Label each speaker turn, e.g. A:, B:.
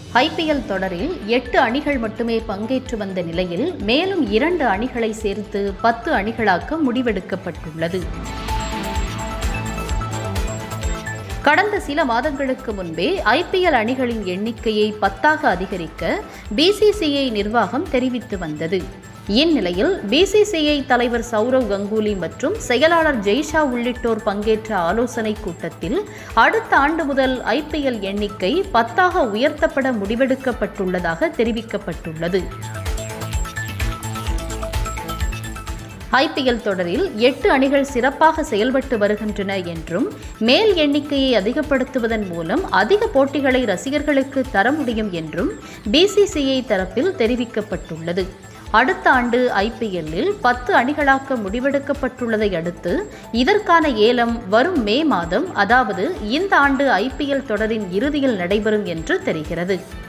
A: IPL தொடரில் எட்டு அணிகள் மட்டுமே பங்கேற்று வந்த நிலையில் மேலும் இரண்டு அணிகளை சேர்த்து பத்து அணிகளாக்க முடிவெடுக்கப்பட்டுள்ளது கடந்த சில மாதங்களுக்கு முன்பே ஐபிஎல் அணிகளின் எண்ணிக்கையை பத்தாக அதிகரிக்க பிசிசிஐ நிர்வாகம் தெரிவித்து வந்தது இந்நிலையில் பிசிசிஐ தலைவர் சௌரவ் கங்குலி மற்றும் செயலாளர் ஜெய்ஷா உள்ளிட்டோர் பங்கேற்ற ஆலோசனைக் கூட்டத்தில் அடுத்த ஆண்டு முதல் ஐபிஎல் எண்ணிக்கை பத்தாக உயர்த்தப்பட முடிவெடுக்கப்பட்டுள்ளதாக தெரிவிக்கப்பட்டுள்ளது ஐபிஎல் தொடரில் எட்டு அணிகள் சிறப்பாக செயல்பட்டு வருகின்றன என்றும் மேல் எண்ணிக்கையை அதிகப்படுத்துவதன் மூலம் அதிக போட்டிகளை ரசிகர்களுக்கு தர முடியும் என்றும் பிசிசிஐ தரப்பில் தெரிவிக்கப்பட்டுள்ளது அடுத்த ஆண்டு ஐபிஎல்லில் பத்து அணிகளாக்க முடிவெடுக்கப்பட்டுள்ளதை அடுத்து இதற்கான ஏலம் வரும் மே மாதம் அதாவது இந்த ஆண்டு ஐபிஎல் தொடரின் இறுதியில் நடைபெறும் என்று தெரிகிறது